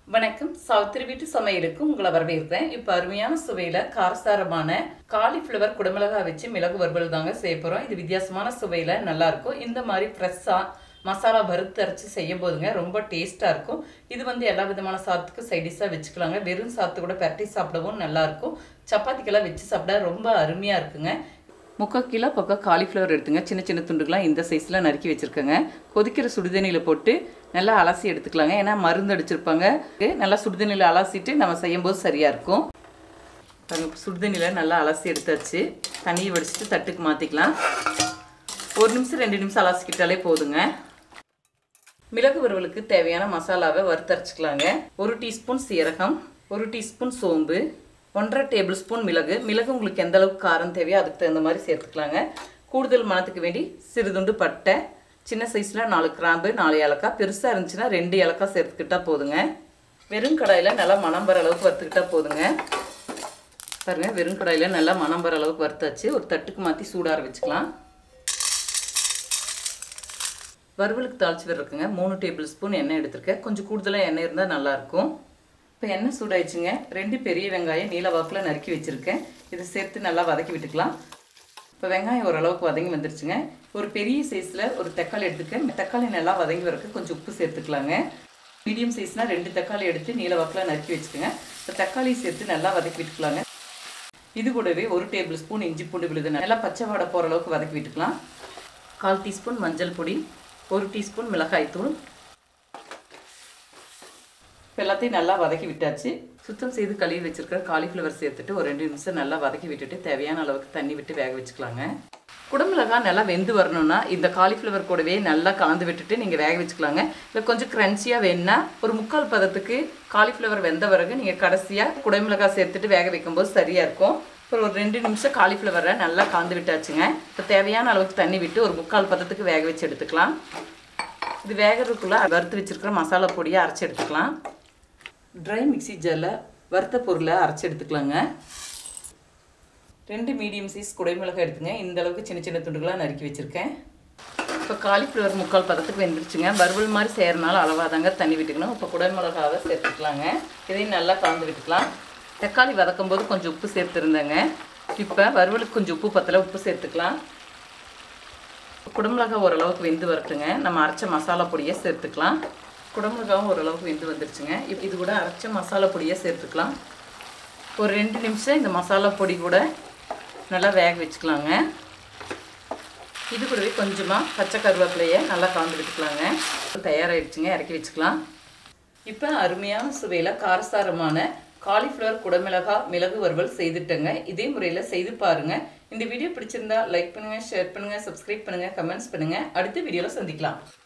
வணக்கம் சாவித்திரி வீட்டு சமையலுக்கு உங்களை வரவேற்கிறேன் இப்போ அருமையான சுவையில் காரசாரமான காலிஃப்ளவர் குடமிளகாய் வச்சு மிளகு வறுவல் தாங்க செய்ய போகிறோம் இது வித்தியாசமான சுவையில் நல்லா இருக்கும் இந்த மாதிரி ஃப்ரெஷ்ஷாக மசாலா வறுத்து அரைச்சி செய்யும் போதுங்க ரொம்ப டேஸ்ட்டாக இருக்கும் இது வந்து எல்லா விதமான சாதத்துக்கும் சைடிஷாக வச்சுக்கலாங்க வெறும் சாதத்து கூட பரட்டி சாப்பிடவும் நல்லாயிருக்கும் சப்பாத்திக்கெல்லாம் வச்சு சாப்பிட ரொம்ப அருமையாக இருக்குங்க முக்கால் கிலோ பக்கம் காலிஃப்ளவர் எடுத்துங்க சின்ன சின்ன துண்டுகளாக இந்த சைஸில் நறுக்கி வச்சுருக்கேங்க கொதிக்கிற சுடுதண்ணியில் போட்டு நல்லா அலசி எடுத்துக்கலாங்க ஏன்னா மருந்து அடிச்சிருப்பாங்க நல்லா சுடுதண்ணியில் அலசிட்டு நம்ம செய்யும்போது சரியாக இருக்கும் பாருங்க சுடுதண்ணியில் நல்லா அலசி எடுத்தாச்சு தண்ணியை வடிச்சிட்டு தட்டுக்கு மாற்றிக்கலாம் ஒரு நிமிஷம் ரெண்டு நிமிஷம் அலசிக்கிட்டாலே போதுங்க மிளகு வறுவலுக்கு தேவையான மசாலாவை வறுத்தரைச்சிக்கலாங்க ஒரு டீஸ்பூன் சீரகம் ஒரு டீஸ்பூன் சோம்பு ஒன்றரை டேபிள் ஸ்பூன் மிளகு மிளகு உங்களுக்கு எந்த அளவுக்கு காரம் தேவையோ அதுக்கு தகுந்த மாதிரி சேர்த்துக்கலாங்க கூடுதல் மணத்துக்கு வேண்டி சிறுதுண்டு பட்டை சின்ன சைஸில் நாலு கிராம்பு நாலு ஏலக்காய் பெருசாக இருந்துச்சுன்னா ரெண்டு ஏலக்காய் சேர்த்துக்கிட்டா போதுங்க வெறும் கடாயில் நல்லா மணம் வர அளவுக்கு வறுத்துக்கிட்டா போதுங்க பாருங்கள் வெறும் கடாயில் நல்லா மணம் வர அளவுக்கு வறுத்தாச்சு ஒரு தட்டுக்கு மாற்றி சூடார வச்சுக்கலாம் வறுவலுக்கு தாளிச்சு விடுறதுக்குங்க மூணு டேபிள் ஸ்பூன் எண்ணெய் எடுத்திருக்கேன் கொஞ்சம் கூடுதலாக எண்ணெய் இருந்தால் நல்லாயிருக்கும் இப்போ எண்ணெய் சூடாயிடுச்சுங்க ரெண்டு பெரிய வெங்காயம் நீல வாக்கில் நறுக்கி வச்சுருக்கேன் இதை சேர்த்து நல்லா வதக்கி விட்டுக்கலாம் இப்போ வெங்காயம் ஓரளவுக்கு வதங்கி வந்துருச்சுங்க ஒரு பெரிய சைஸில் ஒரு தக்காளி எடுத்துக்க தக்காளி நல்லா வதங்கி வரக்கு கொஞ்சம் உப்பு சேர்த்துக்கலாங்க மீடியம் சைஸ்னால் ரெண்டு தக்காளி எடுத்து நீல வாக்கில் நறுக்கி வச்சுக்கோங்க இப்போ தக்காளி சேர்த்து நல்லா வதக்கி விட்டுக்கலாங்க இது கூடவே ஒரு டேபிள் ஸ்பூன் இஞ்சி பூண்டு விழுது நல்லா பச்சை வாடை போகிற அளவுக்கு வதக்கி விட்டுக்கலாம் கால் டீஸ்பூன் மஞ்சள் பொடி ஒரு டீஸ்பூன் மிளகாய்த்தூள் இப்போ எல்லாத்தையும் நல்லா வதக்கி விட்டாச்சு சுத்தம் செய்து கழுவி வச்சுருக்கிற காலிஃப்ளவர் சேர்த்துட்டு ஒரு ரெண்டு நிமிஷம் நல்லா வதக்கி விட்டுட்டு தேவையான அளவுக்கு தண்ணி விட்டு வேக வச்சுக்கலாங்க குடமிளகாய் நல்லா வெந்து வரணும்னா இந்த காலிஃப்ளவர் கூடவே நல்லா கலந்து விட்டுட்டு நீங்கள் வேக வச்சுக்கலாங்க இல்லை கொஞ்சம் க்ரன்ச்சியாக வேணுன்னா ஒரு முக்கால் பதத்துக்கு காலிஃப்ளவர் வெந்த பிறகு நீங்கள் கடைசியாக குடமிளகாய் சேர்த்துட்டு வேக வைக்கும்போது சரியாக இருக்கும் அப்புறம் ஒரு ரெண்டு நிமிஷம் காலிஃப்ளவரை நல்லா கலந்து விட்டாச்சுங்க இப்போ தேவையான அளவுக்கு தண்ணி விட்டு ஒரு முக்கால் பதத்துக்கு வேக வச்சு எடுத்துக்கலாம் இது வேகிறதுக்குள்ளே வறுத்து வச்சுருக்கிற மசாலா பொடியை அரைச்சி எடுத்துக்கலாம் ட்ரை மிக்சி ஜாரில் வறுத்த பொருளை அரைச்சி எடுத்துக்கலாங்க ரெண்டு மீடியம் சைஸ் குடைமிளகாய் எடுத்துங்க இந்த அளவுக்கு சின்ன சின்ன துண்டுகளாக நறுக்கி வச்சுருக்கேன் இப்போ காலிஃப்ளவர் முக்கால் பதத்துக்கு வெந்துருச்சுங்க வறுவல் மாதிரி செய்கிறனால அளவாக தாங்க தண்ணி விட்டுக்கணும் இப்போ குடைமிளகாவை சேர்த்துக்கலாங்க இதையும் நல்லா கலந்து விட்டுக்கலாம் தக்காளி வதக்கும் போது கொஞ்சம் உப்பு சேர்த்துருந்தேங்க இப்போ வறுவலுக்கு கொஞ்சம் உப்பு பத்தல உப்பு சேர்த்துக்கலாம் குடமிளகா ஓரளவுக்கு வெந்து வரட்டுங்க நம்ம அரைச்ச மசாலா பொடியை சேர்த்துக்கலாம் குடமிளகாவும் ஓரளவுக்கு வெந்து வந்துருச்சுங்க இப்போ இது கூட அரைச்ச மசாலா பொடியை சேர்த்துக்கலாம் ஒரு ரெண்டு நிமிஷம் இந்த மசாலா பொடி கூட நல்லா வேக வச்சுக்கலாங்க இது கூடவே கொஞ்சமாக பச்சை கருவேப்பிலையை நல்லா கலந்து விட்டுக்கலாங்க தயாராகிடுச்சுங்க இறக்கி வச்சுக்கலாம் இப்போ அருமையான சுவையில் காரசாரமான காலிஃப்ளவர் குடமிளகா மிளகு வறுவல் செய்துட்டேங்க இதே முறையில் செய்து பாருங்கள் இந்த வீடியோ பிடிச்சிருந்தா லைக் பண்ணுங்கள் ஷேர் பண்ணுங்கள் சப்ஸ்கிரைப் பண்ணுங்கள் கமெண்ட்ஸ் பண்ணுங்கள் அடுத்த வீடியோவில் சந்திக்கலாம்